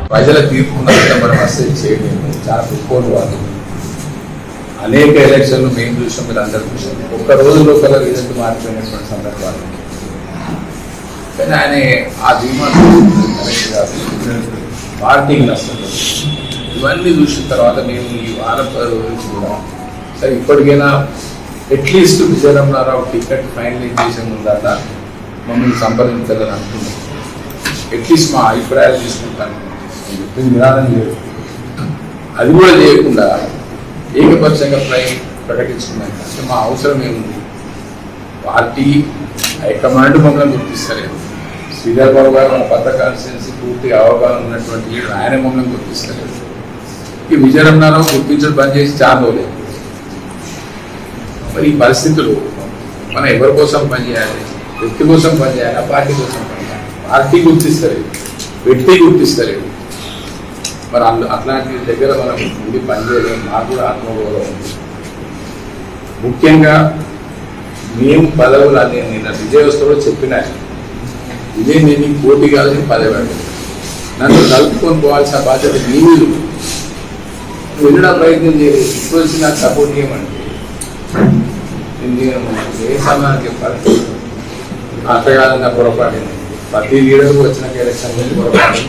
ప్రజల తీర్పున్న మనం అసలు చేయలేము చాలా గొప్పలు వాళ్ళు అనేక ఎలక్షన్లు మేము చూసాం మీరు అందరు చూసాం ఒక్క రోజులో కల రిజల్ట్ మారిపోయినటువంటి సందర్భాలు కానీ ఆయన ఆ ధీమా కరెక్ట్ కాదు పార్టీకి నష్టం లేదు. ఇవన్నీ చూసిన తర్వాత మేము ఈ వారం పది రోజులు కూడా సరే ఇప్పటికైనా అట్లీస్ట్ విజయరమణారావు టికెట్ ఫైనలైజేషన్ ఉందట మమ్మల్ని సంప్రదించాలని అనుకున్నాం అట్లీస్ట్ మా అభిప్రాయాలు తీసుకుంటాను నేను చెప్పింది వినాలని లేదు అది కూడా చేయకుండా ఏకపక్షంగా ఫ్లై ప్రకటించుకున్నాను అంటే మా అవసరం ఏముంది పార్టీ హైకమాండ్ మమ్మల్ని గుర్తిస్తలేదు శ్రీధర్ బాబు గారు మన కొత్త కాన్స్టిట్యున్సీ పూర్తి అవగాహన ఉన్నటువంటి లీడర్ ఆయన మమ్మల్ని గుర్తిస్తలేదు ఈ విజయరమణారావు గుర్తించడం బంద్ చేసి చాందోలేదు మరి ఈ పరిస్థితులు మనం ఎవరి కోసం పనిచేయాలి వ్యక్తి కోసం పనిచేయాలా పార్టీ కోసం పనిచేయాలి పార్టీ గుర్తిస్తలేదు వ్యక్తి గుర్తిస్తలేదు మరి అందు అట్లాంటి దగ్గర మనం ఉండి పనిచేయలేము మాకు కూడా ఆత్మగౌరవం ఉంది ముఖ్యంగా మేము పదవులు అని నిన్న విజయోత్సవంలో చెప్పిన ఇదే నేను నీకు పోటీ కావాల్సిన పదవి నన్ను కలుపుకొని పోవాల్సిన బాధ్యత నీ మీద ఉంది. నువ్వు వెళ్ళడం ప్రయత్నం చేయలేదు ఇప్పుడు వచ్చి నాకు సపోర్ట్ చేయమంటే నేను ఏ సమయానికి చెప్పాలి అంతకాలంగా పొరపాటు ప్రతి లీడర్ వచ్చిన ఎలక్షన్ పొరపాటు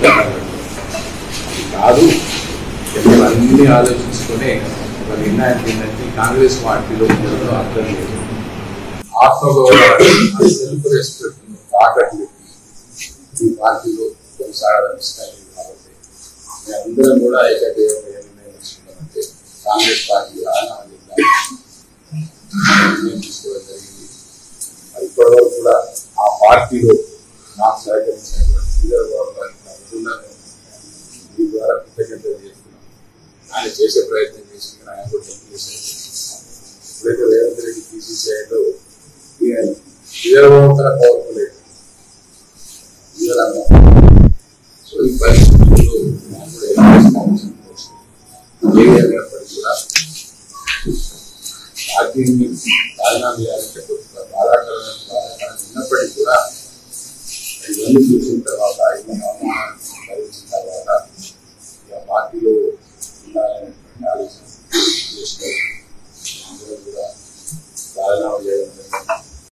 కాదు మేము అన్ని ఆలోచించుకునే ఒక నిర్ణయం ఏంటంటే కాంగ్రెస్ పార్టీలో ఉండడంలో అర్థం లేదు ఆత్మగౌరవాన్ని సెల్ఫ్ రెస్పెక్ట్ తాకట్టు పెట్టి ఈ పార్టీలో కొనసాగడం ఇష్టం లేదు కాబట్టి మేమందరం కూడా ఏకదేవంగా ఏ నిర్ణయం తీసుకున్నామంటే కాంగ్రెస్ పార్టీ రానామని నిర్ణయం తీసుకోవడం జరిగింది మరి ఇప్పటివరకు కూడా ఆ పార్టీలో నాకు సహకరించినటువంటి శ్రీధర్ బాబు గారికి నా అభినందనలు మీ ద్వారా కృతజ్ఞతలు చేస్తున్నాం ఆయన చేసే ప్రయత్నం చేసి ఆయన కూడా తప్పు చేశారు ఇప్పుడైతే రేవంత్ రెడ్డి పీసీసీఐలో శ్రీధర్ తన పవర్ఫుల్ సో ఈ పరిస్థితుల్లో నాకు కూడా ఏం చేసుకోవాల్సిన అవసరం లేదు. ఏది అయినప్పటికీ కూడా పార్టీని రాజీనామా చేయాలంటే కొంత బాధాకరమైన బాధాకరం ఉన్నప్పటికీ కూడా ఇవన్నీ చూసిన తర్వాత